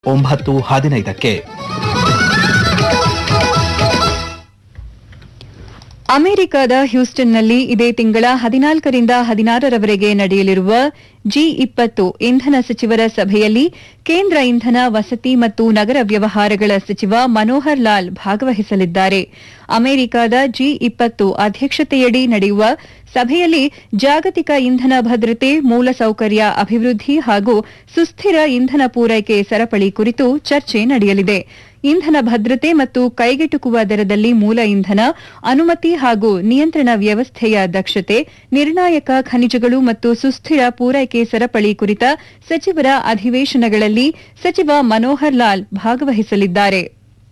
ಒಂಬತ್ತು ಹದಿನೈದಕ್ಕೆ ಅಮೆರಿಕದ ಹ್ಯೂಸ್ಟನ್ನಲ್ಲಿ ಇದೇ ತಿಂಗಳ ಹದಿನಾಲ್ಕರಿಂದ ಹದಿನಾರರವರೆಗೆ ನಡೆಯಲಿರುವ ಜಿ ಇಪ್ಪತ್ತು ಇಂಧನ ಸಚಿವರ ಸಭೆಯಲ್ಲಿ ಕೇಂದ್ರ ಇಂಧನ ವಸತಿ ಮತ್ತು ನಗರ ವ್ಯವಹಾರಗಳ ಸಚಿವ ಮನೋಹರ್ ಲಾಲ್ ಭಾಗವಹಿಸಲಿದ್ದಾರೆ ಅಮೆರಿಕದ ಜಿ ಇಪ್ಪತ್ತು ಅಧ್ಯಕ್ಷತೆಯಡಿ ನಡೆಯುವ ಸಭೆಯಲ್ಲಿ ಜಾಗತಿಕ ಇಂಧನ ಭದ್ರತೆ ಮೂಲಸೌಕರ್ಯ ಅಭಿವೃದ್ಧಿ ಹಾಗೂ ಸುಸ್ಥಿರ ಇಂಧನ ಪೂರೈಕೆ ಸರಪಳಿ ಕುರಿತು ಚರ್ಚೆ ನಡೆಯಲಿದೆ ಇಂಧನ ಭದ್ರತೆ ಮತ್ತು ಕೈಗೆಟುಕುವ ದರದಲ್ಲಿ ಮೂಲ ಇಂಧನ ಅನುಮತಿ ಹಾಗೂ ನಿಯಂತ್ರಣ ವ್ಯವಸ್ಥೆಯ ದಕ್ಷತೆ ನಿರ್ಣಾಯಕ ಖನಿಜಗಳು ಮತ್ತು ಸುಸ್ಥಿರ ಪೂರೈಕೆ ಸರಪಳಿ ಕುರಿತ ಸಚಿವರ ಅಧಿವೇಶನಗಳಲ್ಲಿ ಸಚಿವ ಮನೋಹರ್ ಲಾಲ್ ಭಾಗವಹಿಸಲಿದ್ದಾರೆ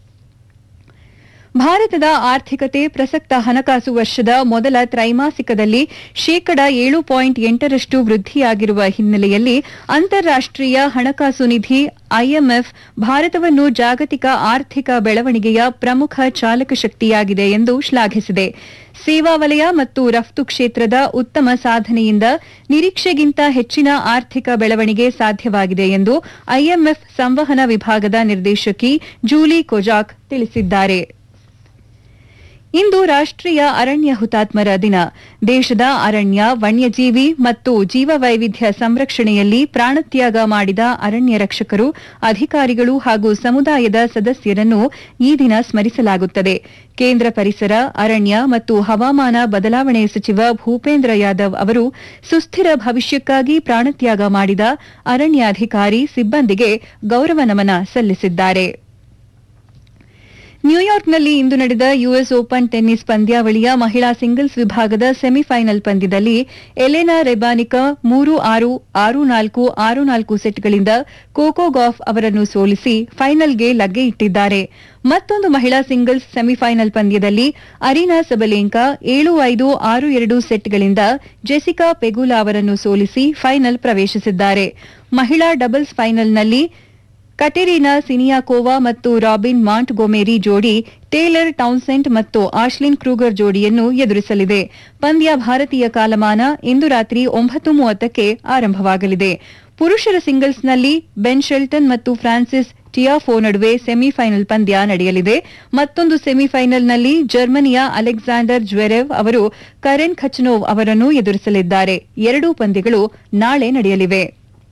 ಭಾರತದ ಆರ್ಥಿಕತೆ ಪ್ರಸಕ್ತ ಹಣಕಾಸು ವರ್ಷದ ಮೊದಲ ತ್ರೈಮಾಸಿಕದಲ್ಲಿ ಶೇಕಡ ಏಳು ಪಾಯಿಂಟ್ ಎಂಟರಷ್ಟು ವೃದ್ಧಿಯಾಗಿರುವ ಹಿನ್ನೆಲೆಯಲ್ಲಿ ಅಂತಾರಾಷ್ಟೀಯ ಹಣಕಾಸು ನಿಧಿ ಐಎಂಎಫ್ ಭಾರತವನ್ನು ಜಾಗತಿಕ ಆರ್ಥಿಕ ಬೆಳವಣಿಗೆಯ ಪ್ರಮುಖ ಚಾಲಕ ಶಕ್ತಿಯಾಗಿದೆ ಎಂದು ಶ್ಲಾಘಿಸಿದೆ ಸೇವಾ ವಲಯ ಮತ್ತು ರಫ್ತು ಕ್ಷೇತ್ರದ ಉತ್ತಮ ಸಾಧನೆಯಿಂದ ನಿರೀಕ್ಷೆಗಿಂತ ಹೆಚ್ಚಿನ ಆರ್ಥಿಕ ಬೆಳವಣಿಗೆ ಸಾಧ್ಯವಾಗಿದೆ ಎಂದು ಐಎಂಎಫ್ ಸಂವಹನ ವಿಭಾಗದ ನಿರ್ದೇಶಕಿ ಜೂಲಿ ಕೊಜಾಕ್ ತಿಳಿಸಿದ್ದಾರೆ ಇಂದು ರಾಷ್ಟೀಯ ಅರಣ್ಯ ಹುತಾತ್ಮರ ದಿನ ದೇಶದ ಅರಣ್ಯ ವನ್ಯಜೀವಿ ಮತ್ತು ಜೀವವೈವಿಧ್ಯ ಸಂರಕ್ಷಣೆಯಲ್ಲಿ ಪ್ರಾಣತ್ಯಾಗ ಮಾಡಿದ ಅರಣ್ಯ ರಕ್ಷಕರು ಅಧಿಕಾರಿಗಳು ಹಾಗೂ ಸಮುದಾಯದ ಸದಸ್ಯರನ್ನು ಈ ದಿನ ಸ್ಮರಿಸಲಾಗುತ್ತದೆ ಕೇಂದ್ರ ಪರಿಸರ ಅರಣ್ಯ ಮತ್ತು ಹವಾಮಾನ ಬದಲಾವಣೆ ಸಚಿವ ಭೂಪೇಂದ್ರ ಯಾದವ್ ಅವರು ಸುಸ್ಥಿರ ಭವಿಷ್ಯಕ್ಕಾಗಿ ಪ್ರಾಣತ್ಯಾಗ ಮಾಡಿದ ಅರಣ್ಯ ಅಧಿಕಾರಿ ಸಿಬ್ಬಂದಿಗೆ ಗೌರವ ನಮನ ಸಲ್ಲಿಸಿದ್ದಾರೆ ನ್ಯೂಯಾರ್ಕ್ನಲ್ಲಿ ಇಂದು ನಡೆದ ಯುಎಸ್ ಓಪನ್ ಟೆನ್ನಿಸ್ ಪಂದ್ಯಾವಳಿಯ ಮಹಿಳಾ ಸಿಂಗಲ್ಸ್ ವಿಭಾಗದ ಸೆಮಿಫೈನಲ್ ಪಂದ್ಯದಲ್ಲಿ ಎಲೆನಾ ರೆಬಾನಿಕಾ ಮೂರು ಆರು ಆರು ನಾಲ್ಕು ಆರು ನಾಲ್ಕು ಸೆಟ್ಗಳಿಂದ ಕೋಕೋ ಗಾಫ್ ಅವರನ್ನು ಸೋಲಿಸಿ ಫೈನಲ್ಗೆ ಲಗ್ಗೆ ಇಟ್ಟಿದ್ದಾರೆ ಮತ್ತೊಂದು ಮಹಿಳಾ ಸಿಂಗಲ್ಸ್ ಸೆಮಿಫೈನಲ್ ಪಂದ್ಯದಲ್ಲಿ ಅರೀನಾ ಸಬಲೇಂಕಾ ಏಳು ಐದು ಆರು ಎರಡು ಸೆಟ್ಗಳಿಂದ ಜೆಸಿಕಾ ಪೆಗುಲಾ ಅವರನ್ನು ಸೋಲಿಸಿ ಫೈನಲ್ ಪ್ರವೇಶಿಸಿದ್ದಾರೆ ಮಹಿಳಾ ಡಬಲ್ಸ್ ಫೈನಲ್ನಲ್ಲಿ ಕಟೆರಿನಾ ಸಿನಿಯಾಕೋವಾ ಮತ್ತು ರಾಬಿನ್ ಮಾಂಟ್ ಗೊಮೇರಿ ಜೋಡಿ ಟೇಲರ್ ಟೌನ್ಸೆಂಟ್ ಮತ್ತು ಆಶ್ಲಿನ್ ಕ್ರೂಗರ್ ಜೋಡಿಯನ್ನು ಎದುರಿಸಲಿದೆ ಪಂದ್ಯ ಭಾರತೀಯ ಕಾಲಮಾನ ಇಂದು ರಾತ್ರಿ ಒಂಬತ್ತು ಮೂವತ್ತಕ್ಕೆ ಆರಂಭವಾಗಲಿದೆ ಪುರುಷರ ಸಿಂಗಲ್ಸ್ನಲ್ಲಿ ಬೆನ್ ಶೆಲ್ಟನ್ ಮತ್ತು ಫ್ರಾನ್ಸಿಸ್ ಟಿಯಾಫೋ ನಡುವೆ ಸೆಮಿಫೈನಲ್ ಪಂದ್ಯ ನಡೆಯಲಿದೆ ಮತ್ತೊಂದು ಸೆಮಿಫೈನಲ್ನಲ್ಲಿ ಜರ್ಮನಿಯ ಅಲೆಕ್ಸಾಂಡರ್ ಜ್ವೆರೆವ್ ಅವರು ಕರೆನ್ ಖಚ್ನೋವ್ ಅವರನ್ನು ಎದುರಿಸಲಿದ್ದಾರೆ ಎರಡೂ ಪಂದ್ಯಗಳು ನಾಳೆ ನಡೆಯಲಿವೆ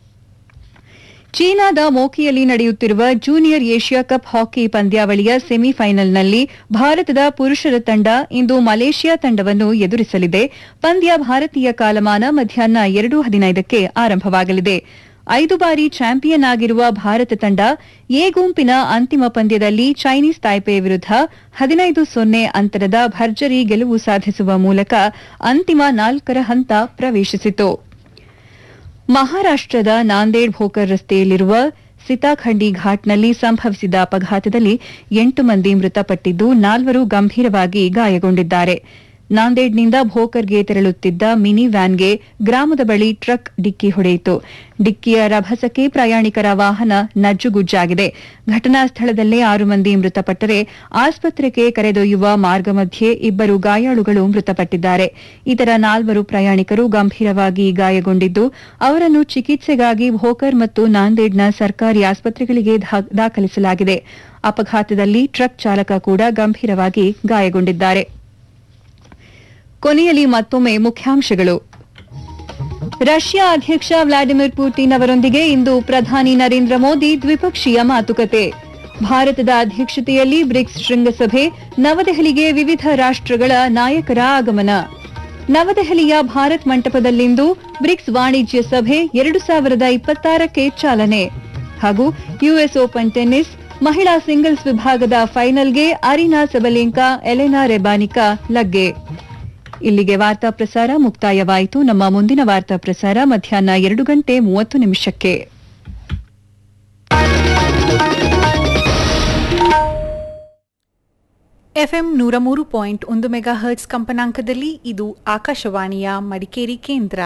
ಚೀನಾದ ಮೋಕಿಯಲ್ಲಿ ನಡೆಯುತ್ತಿರುವ ಜೂನಿಯರ್ ಏಷ್ಯಾ ಕಪ್ ಹಾಕಿ ಪಂದ್ಯಾವಳಿಯ ಸೆಮಿಫೈನಲ್ನಲ್ಲಿ ಭಾರತದ ಪುರುಷರ ತಂಡ ಇಂದು ಮಲೇಷ್ಯಾ ತಂಡವನ್ನು ಎದುರಿಸಲಿದೆ ಪಂದ್ಯ ಭಾರತೀಯ ಕಾಲಮಾನ ಮಧ್ಯಾಹ್ನ ಎರಡು ಹದಿನೈದಕ್ಕೆ ಆರಂಭವಾಗಲಿದೆ ಐದು ಬಾರಿ ಚಾಂಪಿಯನ್ ಆಗಿರುವ ಭಾರತ ತಂಡ ಎ ಗುಂಪಿನ ಅಂತಿಮ ಪಂದ್ಯದಲ್ಲಿ ಚೈನೀಸ್ ತಾಯ್ಪೆ ವಿರುದ್ಧ ಹದಿನೈದು ಸೊನ್ನೆ ಅಂತರದ ಭರ್ಜರಿ ಗೆಲುವು ಸಾಧಿಸುವ ಮೂಲಕ ಅಂತಿಮ ನಾಲ್ಕರ ಹಂತ ಪ್ರವೇಶಿಸಿತು ಮಹಾರಾಷ್ಟದ ನಾಂದೇಡ್ ಭೋಕರ್ ರಸ್ತೆಯಲ್ಲಿರುವ ಸಿತಾಖಂಡಿ ಘಾಟ್ನಲ್ಲಿ ಸಂಭವಿಸಿದ ಅಪಘಾತದಲ್ಲಿ ಎಂಟು ಮಂದಿ ಮೃತಪಟ್ಟಿದ್ದು ನಾಲ್ವರು ಗಂಭೀರವಾಗಿ ಗಾಯಗೊಂಡಿದ್ದಾರೆ ನಾಂದೇಡ್ನಿಂದ ಭೋಕರ್ಗೆ ತೆರಳುತ್ತಿದ್ದ ಮಿನಿ ವ್ಯಾನ್ಗೆ ಗ್ರಾಮದ ಬಳಿ ಟ್ರಕ್ ಡಿಕ್ಕಿ ಹೊಡೆಯಿತು ಡಿಕ್ಕಿಯ ರಭಸಕ್ಕೆ ಪ್ರಯಾಣಿಕರ ವಾಹನ ನಜ್ಜುಗುಜ್ಜಾಗಿದೆ ಘಟನಾ ಸ್ಥಳದಲ್ಲೇ ಆರು ಮಂದಿ ಮೃತಪಟ್ಟರೆ ಆಸ್ಪತ್ರೆಗೆ ಕರೆದೊಯ್ಯುವ ಮಾರ್ಗ ಮಧ್ಯೆ ಇಬ್ಬರು ಗಾಯಾಳುಗಳು ಮೃತಪಟ್ಟಿದ್ದಾರೆ ಇತರ ನಾಲ್ವರು ಪ್ರಯಾಣಿಕರು ಗಂಭೀರವಾಗಿ ಗಾಯಗೊಂಡಿದ್ದು ಅವರನ್ನು ಚಿಕಿತ್ಸೆಗಾಗಿ ಭೋಕರ್ ಮತ್ತು ನಾಂದೇಡ್ನ ಸರ್ಕಾರಿ ಆಸ್ಪತ್ರೆಗಳಿಗೆ ಧಾ- ದಾಖಲಿಸಲಾಗಿದೆ ಅಪಘಾತದಲ್ಲಿ ಟ್ರಕ್ ಚಾಲಕ ಕೂಡ ಗಂಭೀರವಾಗಿ ಗಾಯಗೊಂಡಿದ್ದಾರೆ ಕೊನೆಯಲ್ಲಿ ಮತ್ತೊಮ್ಮೆ ಮುಖ್ಯಾಂಶಗಳು ರಷ್ಯಾ ಅಧ್ಯಕ್ಷ ವ್ಲಾಡಿಮಿರ್ ಪುಟಿನ್ ಅವರೊಂದಿಗೆ ಇಂದು ಪ್ರಧಾನಿ ನರೇಂದ್ರ ಮೋದಿ ದ್ವಿಪಕ್ಷೀಯ ಮಾತುಕತೆ ಭಾರತದ ಅಧ್ಯಕ್ಷತೆಯಲ್ಲಿ ಬ್ರಿಕ್ಸ್ ಶೃಂಗಸಭೆ ನವದೆಹಲಿಗೆ ವಿವಿಧ ರಾಷ್ಟ್ರಗಳ ನಾಯಕರ ಆಗಮನ ನವದೆಹಲಿಯ ಭಾರತ್ ಮಂಟಪದಲ್ಲಿಂದು ಬ್ರಿಕ್ಸ್ ವಾಣಿಜ್ಯ ಸಭೆ ಎರಡು ಸಾವಿರದ ಇಪ್ಪತ್ತಾರಕ್ಕೆ ಚಾಲನೆ ಹಾಗೂ ಯುಎಸ್ ಓಪನ್ ಟೆನ್ನಿಸ್ ಮಹಿಳಾ ಸಿಂಗಲ್ಸ್ ವಿಭಾಗದ ಫೈನಲ್ಗೆ ಅರಿನಾ ಸಬಲೇಂಕಾ ಎಲೆನಾ ರೆಬಾನಿಕಾ ಲಗ್ಗೆ ಇಲ್ಲಿಗೆ ವಾರ್ತಾ ಪ್ರಸಾರ ಮುಕ್ತಾಯವಾಯಿತು ನಮ್ಮ ಮುಂದಿನ ವಾರ್ತಾ ಪ್ರಸಾರ ಮಧ್ಯಾಹ್ನ ಎರಡು ಗಂಟೆ ಮೂವತ್ತು ನಿಮಿಷಕ್ಕೆ ಎಫ್ಎಂ ನೂರ ಮೂರು ಪಾಯಿಂಟ್ ಒಂದು ಮೆಗಾ ಹರ್ಟ್ಸ್ ಕಂಪನಾಂಕದಲ್ಲಿ ಇದು ಆಕಾಶವಾಣಿಯ ಮಡಿಕೇರಿ ಕೇಂದ್ರ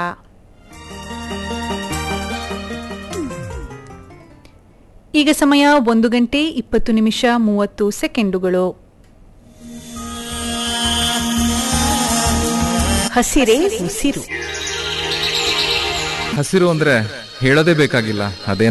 ಈಗ ಸಮಯ ಒಂದು ಗಂಟೆ ಇಪ್ಪತ್ತು ನಿಮಿಷ ಮೂವತ್ತು ಸೆಕೆಂಡುಗಳು ಹಸಿರೇ ಉಸಿರು ಹಸಿರು ಅಂದ್ರೆ ಹೇಳೋದೇ ಬೇಕಾಗಿಲ್ಲ ಅದೇ